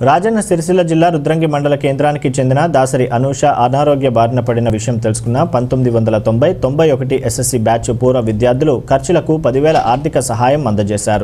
రాజన్న సిరిసిల్ల జిల్లా రుద్రంగి మండల కేంద్రానికి చెందిన దాసరి అనూష అనారోగ్య బారిన పడిన విషయం తెలుసుకున్న పంతొమ్మిది వందల తొంభై తొంభై ఒకటి ఎస్ఎస్సి బ్యాచ్ పూర్వ విద్యార్థులు ఖర్చులకు పదివేల ఆర్థిక సహాయం అందజేశారు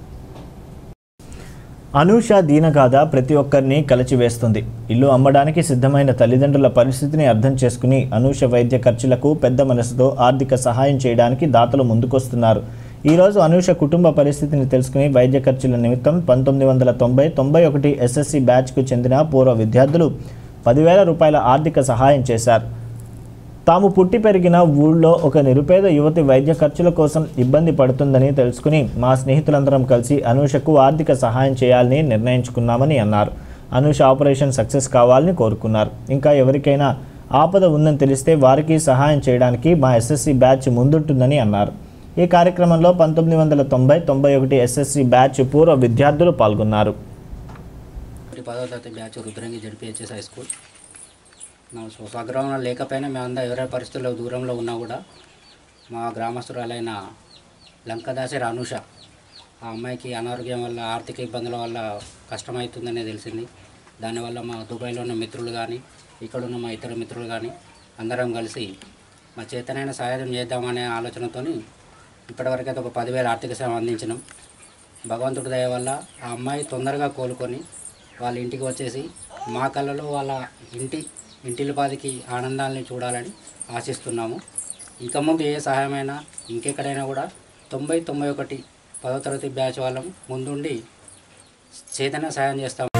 అనూష దీనగాథ ప్రతి ఒక్కరిని కలిచివేస్తుంది ఇల్లు అమ్మడానికి సిద్ధమైన తల్లిదండ్రుల పరిస్థితిని అర్థం చేసుకుని అనూష వైద్య ఖర్చులకు పెద్ద మనసుతో ఆర్థిక సహాయం చేయడానికి దాతలు ముందుకొస్తున్నారు ఈరోజు అనూష కుటుంబ పరిస్థితిని తెలుసుకుని వైద్య ఖర్చుల నిమిత్తం పంతొమ్మిది వందల తొంభై తొంభై ఒకటి ఎస్ఎస్సి బ్యాచ్కు చెందిన పూర్వ విద్యార్థులు పదివేల రూపాయల ఆర్థిక సహాయం చేశారు తాము పుట్టి పెరిగిన ఊళ్ళో ఒక నిరుపేద యువతి వైద్య ఖర్చుల కోసం ఇబ్బంది పడుతుందని తెలుసుకుని మా స్నేహితులందరం కలిసి అనూషకు ఆర్థిక సహాయం చేయాలని నిర్ణయించుకున్నామని అన్నారు అనూష ఆపరేషన్ సక్సెస్ కావాలని కోరుకున్నారు ఇంకా ఎవరికైనా ఆపద ఉందని తెలిస్తే వారికి సహాయం చేయడానికి మా ఎస్ఎస్సి బ్యాచ్ ముందుంటుందని అన్నారు ఈ కార్యక్రమంలో పంతొమ్మిది వందల తొంభై తొంభై ఒకటి ఎస్ఎస్సి బ్యాచ్ పూర్వ విద్యార్థులు పాల్గొన్నారు ఒకటి పదో తరగతి batch Rudrangi ZPHS high school నా స్వ- స్వగ్రామంలో లేకపోయినా మేమంతా ఎవరి పరిస్థితుల్లో దూరంలో ఉన్నా కూడా మా గ్రామస్తురాలైన లంకదాసి అనూష ఆ అమ్మాయికి అనారోగ్యం వల్ల ఆర్థిక ఇబ్బందుల వల్ల కష్టమవుతుందనే తెలిసింది దానివల్ల మా దుబాయ్లో ఉన్న మిత్రులు కానీ ఇక్కడ ఉన్న మా ఇతర మిత్రులు కానీ అందరం కలిసి మా చేతనైన సహాయం చేద్దామనే ఆలోచనతోని ఇప్పటివరకైతే ఒక పదివేల ఆర్థిక సేవ అందించినాం భగవంతుడి దయ వల్ల ఆ అమ్మాయి తొందరగా కోలుకొని వాళ్ళ ఇంటికి వచ్చేసి మా కళ్ళలో వాళ్ళ ఇంటి ఇంటిలిపాదికి ఆనందాన్ని చూడాలని ఆశిస్తున్నాము ఇక ముందు ఏ సహాయమైనా ఇంకెక్కడైనా కూడా తొంభై తొంభై ఒకటి పదో తరగతి బ్యాచ్ వాళ్ళం ముందుండి చేతనే సహాయం చేస్తాం